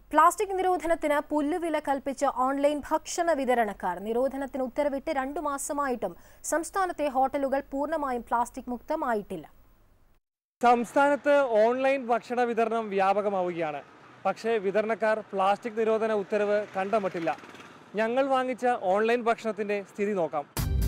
plastic നിരോധനത്തിന് പുല്ലുവില കൽപ്പിച്ച് online ഭക്ഷണ വിതരണക്കാർ നിരോധനത്തിന് ഉത്തരവിട്ട് രണ്ടു മാസമായിട്ടും സംസ്ഥാനത്തെ ഹോട്ടലുകൾ പൂർണ്ണമായും പ്ലാസ്റ്റിക് മുക്തമായിട്ടില്ല സംസ്ഥാനത്ത് ഓൺലൈൻ ഭക്ഷണ വിതരണം വ്യാപകമാവുകയാണ് പക്ഷേ വിതരണക്കാർ പ്ലാസ്റ്റിക് നിരോധന ഉത്തരവ് കണ്ടമട്ടില്ല ഞങ്ങൾ വാങ്ങിച്ച ഓൺലൈൻ ഭക്ഷണത്തിന്റെ സ്ഥിതി നോക്കാം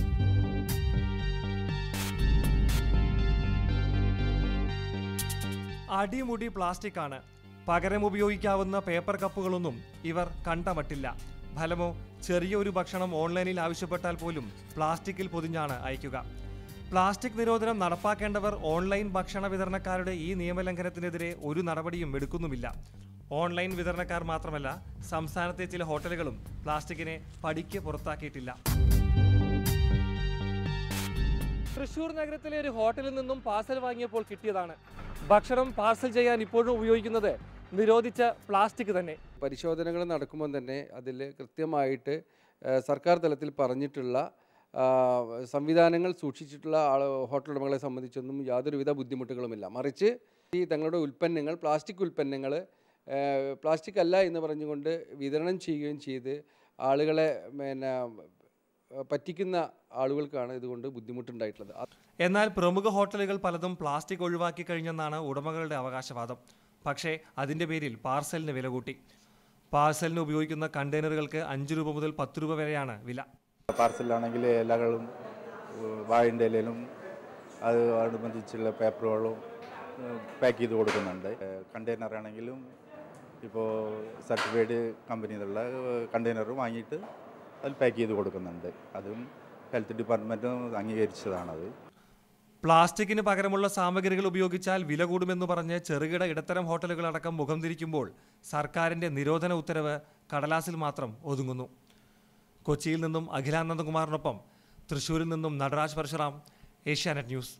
അടിമുടി പ്ലാസ്റ്റിക് ആണ് പകരം ഉപയോഗിക്കാവുന്ന പേപ്പർ കപ്പുകളൊന്നും ഇവർ കണ്ടമട്ടില്ല ഫലമോ ചെറിയൊരു ഭക്ഷണം ഓൺലൈനിൽ ആവശ്യപ്പെട്ടാൽ പോലും പ്ലാസ്റ്റിക്കിൽ പൊതിഞ്ഞാണ് അയക്കുക പ്ലാസ്റ്റിക് നിരോധനം നടപ്പാക്കേണ്ടവർ ഓൺലൈൻ ഭക്ഷണ വിതരണക്കാരുടെ ഈ നിയമലംഘനത്തിനെതിരെ ഒരു നടപടിയും എടുക്കുന്നുമില്ല ഓൺലൈൻ വിതരണക്കാർ മാത്രമല്ല സംസ്ഥാനത്തെ ചില ഹോട്ടലുകളും പ്ലാസ്റ്റിക്കിനെ പടിക്ക് പുറത്താക്കിയിട്ടില്ല തൃശൂർ നഗരത്തിലെ ഒരു ഹോട്ടലിൽ നിന്നും പാർസൽ വാങ്ങിയപ്പോൾ കിട്ടിയതാണ് ഭക്ഷണം പാർസൽ ചെയ്യാൻ ഇപ്പോഴും ഉപയോഗിക്കുന്നത് നിരോധിച്ച പ്ലാസ്റ്റിക് തന്നെ പരിശോധനകൾ നടക്കുമ്പോൾ തന്നെ അതിൽ കൃത്യമായിട്ട് ആ, സർക്കാർ തലത്തിൽ പറഞ്ഞിട്ടുള്ള ആ, സംവിധാനങ്ങൾ സൂക്ഷിച്ചിട്ടുള്ള ആൾ ഹോട്ടൽ ഉടമകളെ സംബന്ധിച്ചൊന്നും യാതൊരുവിധ ബുദ്ധിമുട്ടുകളുമില്ല മറിച്ച് ഈ തങ്ങളുടെ ഉൽപ്പന്നങ്ങൾ പ്ലാസ്റ്റിക് ഉൽപ്പന്നങ്ങൾ പ്ലാസ്റ്റിക് അല്ല എന്ന് പറഞ്ഞുകൊണ്ട് വിതരണം ചെയ്യുകയും ചെയ്ത് ആളുകളെ പിന്നെ പറ്റിക്കുന്ന ആളുകൾക്കാണ് ഇതുകൊണ്ട് ബുദ്ധിമുട്ടുണ്ടായിട്ടുള്ളത് അത് എന്നാൽ പ്രമുഖ ഹോട്ടലുകൾ പലതും പ്ലാസ്റ്റിക് ഒഴിവാക്കി കഴിഞ്ഞെന്നാണ് ഉടമകളുടെ അവകാശവാദം പക്ഷേ അതിന്റെ പേരിൽ പാർസലിന് വില കൂട്ടി പാർസലിന് ഉപയോഗിക്കുന്ന കണ്ടെയ്നറുകൾക്ക് അഞ്ച് രൂപ മുതൽ പത്ത് രൂപ വരെയാണ് വില പാർസലാണെങ്കിൽ ഇലകളും വാഴിൻ്റെ ഇലയിലും അത് അനുബന്ധിച്ചുള്ള പേപ്പറുകളും പാക്ക് ചെയ്ത് കൊടുക്കുന്നുണ്ട് കണ്ടെയ്നർ ആണെങ്കിലും ഇപ്പോൾ സർട്ടിഫൈഡ് കമ്പനിയിലുള്ള കണ്ടെയ്നർ വാങ്ങിയിട്ട് അതിൽ പാക്ക് ചെയ്ത് കൊടുക്കുന്നുണ്ട് അതും ഹെൽത്ത് ഡിപ്പാർട്ട്മെൻറ്റും അംഗീകരിച്ചതാണത് പ്ലാസ്റ്റിക്കിന് പകരമുള്ള സാമഗ്രികൾ ഉപയോഗിച്ചാൽ വില കൂടുമെന്ന് പറഞ്ഞ് ചെറുകിട ഇടത്തരം ഹോട്ടലുകളടക്കം മുഖം തിരിക്കുമ്പോൾ സർക്കാരിന്റെ നിരോധന ഉത്തരവ് കടലാസിൽ മാത്രം ഒതുങ്ങുന്നു കൊച്ചിയിൽ നിന്നും അഖിലാനന്ദകുമാറിനൊപ്പം തൃശൂരിൽ നിന്നും നടരാജ് പരശുറാം ഏഷ്യാനെറ്റ് ന്യൂസ്